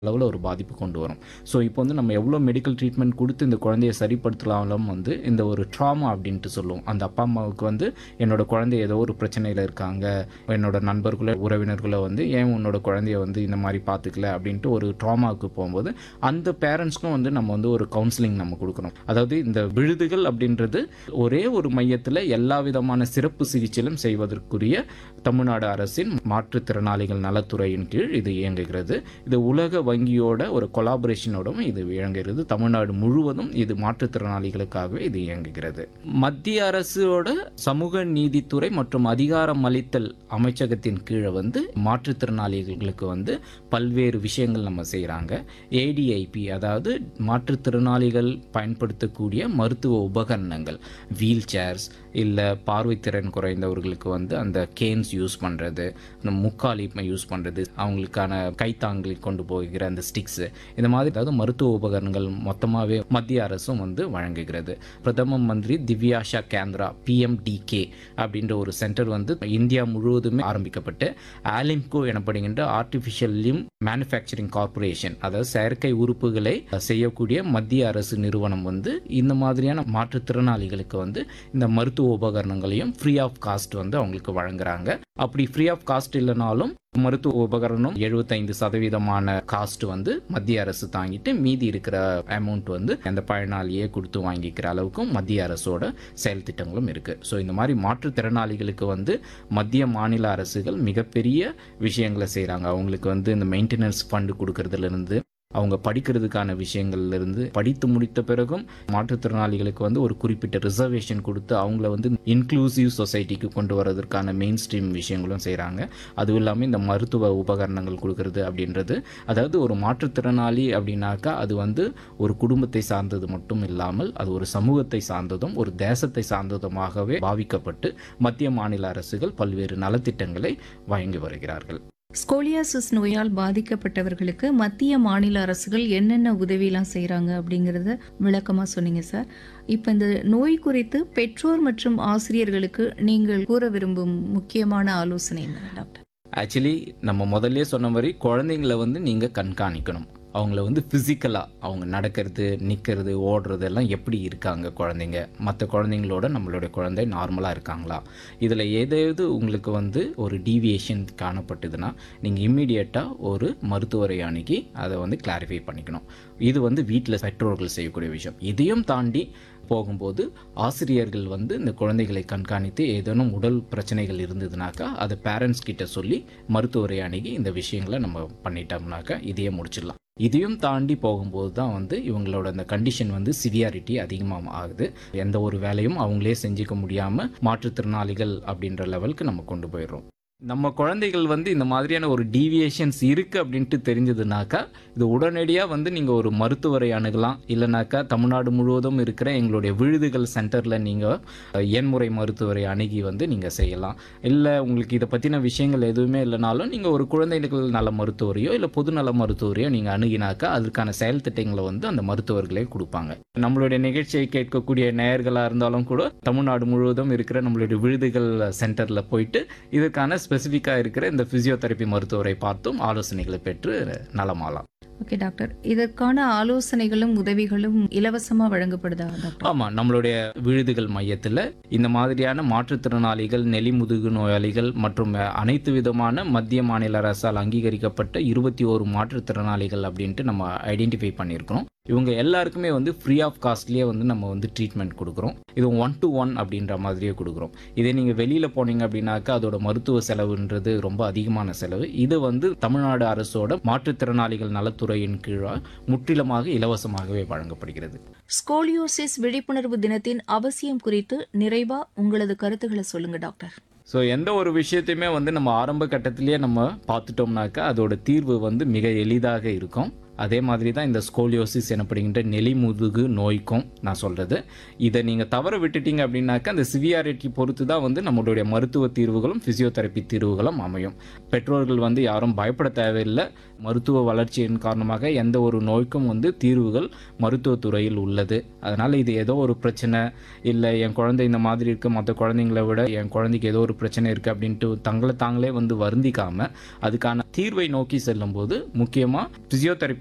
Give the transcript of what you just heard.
அளவில் ஒரு பாதிப்பு கொண்டு வரும் ஸோ இப்போ வந்து நம்ம எவ்வளோ மெடிக்கல் ட்ரீட்மெண்ட் கொடுத்து இந்த குழந்தைய சரிப்படுத்தலாலும் வந்து இந்த ஒரு ட்ராமா அப்படின்ட்டு சொல்லுவோம் அந்த அப்பா அம்மாவுக்கு வந்து என்னோட குழந்தை ஏதோ ஒரு பிரச்சனையில் இருக்காங்க என்னோட நண்பர்களோ உறவினர்களோ வந்து ஏன் உன்னோட குழந்தைய வந்து இந்த மாதிரி பார்த்துக்கல அப்படின்ட்டு ஒரு ட்ராமாவுக்கு போகும்போது அந்த பேரண்ட்ஸ்க்கும் வந்து நம்ம வந்து ஒரு கவுன்சிலிங் நம்ம கொடுக்கணும் அதாவது இந்த விழுதுகள் அப்படின்றது ஒரே ஒரு மையத்தில் எல்லா விதமான சிறப்பு சிகிச்சையிலும் செய்வதற்குரிய தமிழ்நாடு அரசின் மாற்றுத்திறனாளிகள் நலத்துறையின் கீழ் இது இயங்குகிறது இது உலக வங்கியோட ஒரு கொலாபரேஷனோடும் இது இயங்குகிறது தமிழ்நாடு முழுவதும் இது மாற்றுத்திறனாளிகளுக்காகவே இது இயங்குகிறது மத்திய அரசோட சமூக நீதித்துறை மற்றும் அதிகாரம் அளித்தல் அமைச்சகத்தின் கீழே வந்து மாற்றுத்திறனாளிகளுக்கு வந்து பல்வேறு விஷயங்கள் நம்ம செய்கிறாங்க ஏடிஐபி அதாவது மாற்றுத்திறனாளிகள் பயன்படுத்தக்கூடிய மருத்துவ உபகரணங்கள் வீல் சேர்ஸ் இல்லை பார்வைத்திறன் குறைந்தவர்களுக்கு வந்து அந்த கேன்ஸ் யூஸ் பண்ணுறது இந்த முக்காலி யூஸ் பண்ணுறது அவங்களுக்கான கைத்தாங்கி கொண்டு போகிற அந்த ஸ்டிக்ஸு இந்த மாதிரி அதாவது மருத்துவ உபகரணங்கள் மொத்தமாகவே மத்திய அரசும் வந்து வழங்குகிறது பிரதம மந்திரி திவ்யாஷா கேந்திரா பிஎம்டிகே அப்படின்ற ஒரு சென்டர் வந்து இந்தியா முழுவதுமே ஆரம்பிக்கப்பட்டு ஆலிம்கோ எனப்படுகின்ற ஆர்டிஃபிஷியல் லிம் மேனுஃபேக்சரிங் கார்ப்பரேஷன் அதாவது செயற்கை உறுப்புகளை செய்யக்கூடிய மத்திய அரசு நிறுவனம் வந்து இந்த மாதிரியான மாற்றுத்திறனாளிகளுக்கு வந்து இந்த மருத்துவ உபகரணங்களையும் ஃப்ரீ ஆஃப் காஸ்ட் வந்து அவங்களுக்கு வழங்குறாங்க அப்படி ஃப்ரீ ஆஃப் காஸ்ட் இல்லைனாலும் மருத்துவ உபகரணம் எழுபத்தைந்து சதவீதமான காஸ்ட் வந்து மத்திய அரசு தாங்கிட்டு மீதி இருக்கிற அமௌண்ட் வந்து அந்த பயனாளியே கொடுத்து வாங்கிக்கிற அளவுக்கும் மத்திய அரசோட செயல் திட்டங்களும் இருக்கு ஸோ இந்த மாதிரி மாற்றுத்திறனாளிகளுக்கு வந்து மத்திய மாநில அரசுகள் மிகப்பெரிய விஷயங்களை செய்கிறாங்க அவங்களுக்கு வந்து இந்த மெயின்டெனன்ஸ் ஃபண்டு கொடுக்கறதுல இருந்து அவங்க படிக்கிறதுக்கான விஷயங்கள்ல இருந்து படித்து முடித்த பிறகும் மாற்றுத்திறனாளிகளுக்கு வந்து ஒரு குறிப்பிட்ட ரிசர்வேஷன் கொடுத்து அவங்கள வந்து இன்க்ளூசிவ் சொசைட்டிக்கு கொண்டு வரதற்கான மெயின் ஸ்ட்ரீம் விஷயங்களும் செய்கிறாங்க அதுவும் இல்லாமல் இந்த மருத்துவ உபகரணங்கள் கொடுக்கறது அப்படின்றது அதாவது ஒரு மாற்றுத்திறனாளி அப்படின்னாக்கா அது வந்து ஒரு குடும்பத்தை சார்ந்தது மட்டும் இல்லாமல் அது ஒரு சமூகத்தை சார்ந்ததும் ஒரு தேசத்தை சார்ந்ததுமாகவே பாவிக்கப்பட்டு மத்திய மாநில அரசுகள் பல்வேறு நலத்திட்டங்களை வழங்கி வருகிறார்கள் ஸ்கோலியாசிஸ் நோயால் பாதிக்கப்பட்டவர்களுக்கு மத்திய மாநில அரசுகள் என்னென்ன உதவியெல்லாம் செய்கிறாங்க அப்படிங்கிறத விளக்கமாக சொன்னீங்க சார் இப்போ இந்த நோய் குறித்து பெற்றோர் மற்றும் ஆசிரியர்களுக்கு நீங்கள் கூற விரும்பும் முக்கியமான ஆலோசனை என்ன டாக்டர் ஆக்சுவலி நம்ம முதல்ல சொன்ன மாதிரி குழந்தைங்கள வந்து நீங்கள் கண்காணிக்கணும் அவங்கள வந்து ஃபிசிக்கலாக அவங்க நடக்கிறது நிற்கிறது ஓடுறது எல்லாம் எப்படி இருக்காங்க குழந்தைங்க மற்ற குழந்தைங்களோட நம்மளுடைய குழந்தை நார்மலாக இருக்காங்களா இதில் ஏதாவது உங்களுக்கு வந்து ஒரு டீவியேஷன் காணப்பட்டதுன்னா நீங்கள் இம்மிடியட்டாக ஒரு மருத்துவரை அணுகி அதை வந்து கிளாரிஃபை பண்ணிக்கணும் இது வந்து வீட்டில் பெற்றோர்கள் செய்யக்கூடிய விஷயம் இதையும் தாண்டி போகும்போது ஆசிரியர்கள் வந்து இந்த குழந்தைகளை கண்காணித்து ஏதேனும் உடல் பிரச்சனைகள் இருந்ததுனாக்கா அதை பேரண்ட்ஸ் கிட்ட சொல்லி மருத்துவரை அணுகி இந்த விஷயங்களை நம்ம பண்ணிட்டோம்னாக்கா இதையே முடிச்சிடலாம் இதையும் தாண்டி போகும்போது தான் வந்து இவங்களோட அந்த கண்டிஷன் வந்து சிவியாரிட்டி அதிகமாக ஆகுது எந்த ஒரு வேலையும் அவங்களே செஞ்சுக்க முடியாமல் மாற்றுத்திறனாளிகள் அப்படின்ற லெவலுக்கு நம்ம கொண்டு போயிடுறோம் நம்ம குழந்தைகள் வந்து இந்த மாதிரியான ஒரு டீவியேஷன்ஸ் இருக்குது அப்படின்ட்டு தெரிஞ்சதுனாக்கா இது உடனடியாக வந்து நீங்கள் ஒரு மருத்துவரை அணுகலாம் இல்லைனாக்கா தமிழ்நாடு முழுவதும் இருக்கிற எங்களுடைய விழுதுகள் சென்டரில் நீங்கள் எண்முறை மருத்துவரை அணுகி வந்து நீங்கள் செய்யலாம் இல்லை உங்களுக்கு இதை பற்றின விஷயங்கள் எதுவுமே இல்லைனாலும் நீங்கள் ஒரு குழந்தைகள் நல மருத்துவரையோ இல்லை பொதுநல மருத்துவரையோ நீங்கள் அணுகினாக்கா அதற்கான செயல் திட்டங்களை வந்து அந்த மருத்துவர்களே கொடுப்பாங்க நம்மளுடைய நிகழ்ச்சியை கேட்கக்கூடிய நேயர்களாக இருந்தாலும் கூட தமிழ்நாடு முழுவதும் இருக்கிற நம்மளுடைய விழுதுகள் சென்டரில் போயிட்டு இதற்கான ஸ்பெசிஃபிக்காக இருக்கிற இந்த ஃபிசியோதெரப்பி மருத்துவரை பார்த்தும் ஆலோசனைகளை பெற்று நலமாலாம் ஓகே டாக்டர் இதற்கான ஆலோசனைகளும் உதவிகளும் இலவசமாக வழங்கப்படுதா டாக்டர் ஆமாம் நம்மளுடைய விழுதுகள் மையத்தில் இந்த மாதிரியான மாற்றுத்திறனாளிகள் நெலிமுதுகு நோயாளிகள் மற்றும் அனைத்து விதமான மத்திய மாநில அரசால் அங்கீகரிக்கப்பட்ட இருபத்தி ஓரு மாற்றுத்திறனாளிகள் அப்படின்ட்டு நம்ம ஐடென்டிஃபை பண்ணியிருக்கிறோம் இவங்க எல்லாருக்குமே வந்து ஃப்ரீ ஆஃப் காஸ்ட்லேயே வந்து நம்ம வந்து ட்ரீட்மெண்ட் கொடுக்குறோம் இது ஒன் டு ஒன் அப்படின்ற மாதிரியே கொடுக்குறோம் இதே நீங்கள் வெளியில் போனீங்க அப்படின்னாக்கா அதோட மருத்துவ செலவுன்றது ரொம்ப அதிகமான செலவு இது வந்து தமிழ்நாடு அரசோட மாற்றுத்திறனாளிகள் நலத்துறையின் கீழாக முற்றிலுமாக இலவசமாகவே வழங்கப்படுகிறது ஸ்கோலியோசிஸ் விழிப்புணர்வு தினத்தின் அவசியம் குறித்து நிறைவா உங்களது கருத்துக்களை சொல்லுங்க டாக்டர் ஸோ எந்த ஒரு விஷயத்தையுமே வந்து நம்ம ஆரம்ப கட்டத்திலேயே நம்ம பார்த்துட்டோம்னாக்கா அதோட தீர்வு வந்து மிக எளிதாக இருக்கும் அதே மாதிரி தான் இந்த ஸ்கோலியோசிஸ் எனப்படுகின்ற நெலிமுதுகு நோய்க்கும் நான் சொல்கிறது இதை நீங்கள் தவற விட்டுட்டீங்க அப்படின்னாக்கா அந்த சிவியாரிட்டி பொறுத்து தான் வந்து நம்மளுடைய மருத்துவ தீர்வுகளும் ஃபிசியோதெரப்பி தீர்வுகளும் அமையும் பெற்றோர்கள் வந்து யாரும் பயப்பட தேவையில்லை மருத்துவ வளர்ச்சியின் காரணமாக எந்த ஒரு நோய்க்கும் வந்து தீர்வுகள் மருத்துவத்துறையில் உள்ளது அதனால் இது ஏதோ ஒரு பிரச்சனை இல்லை என் குழந்தை இந்த மாதிரி இருக்குது மற்ற குழந்தைங்களை விட என் குழந்தைக்கு ஏதோ ஒரு பிரச்சனை இருக்குது அப்படின்ட்டு தங்களை தாங்களே வந்து வருந்திக்காமல் அதுக்கான தீர்வை நோக்கி செல்லும்போது முக்கியமாக ஃபிசியோதெரப்பி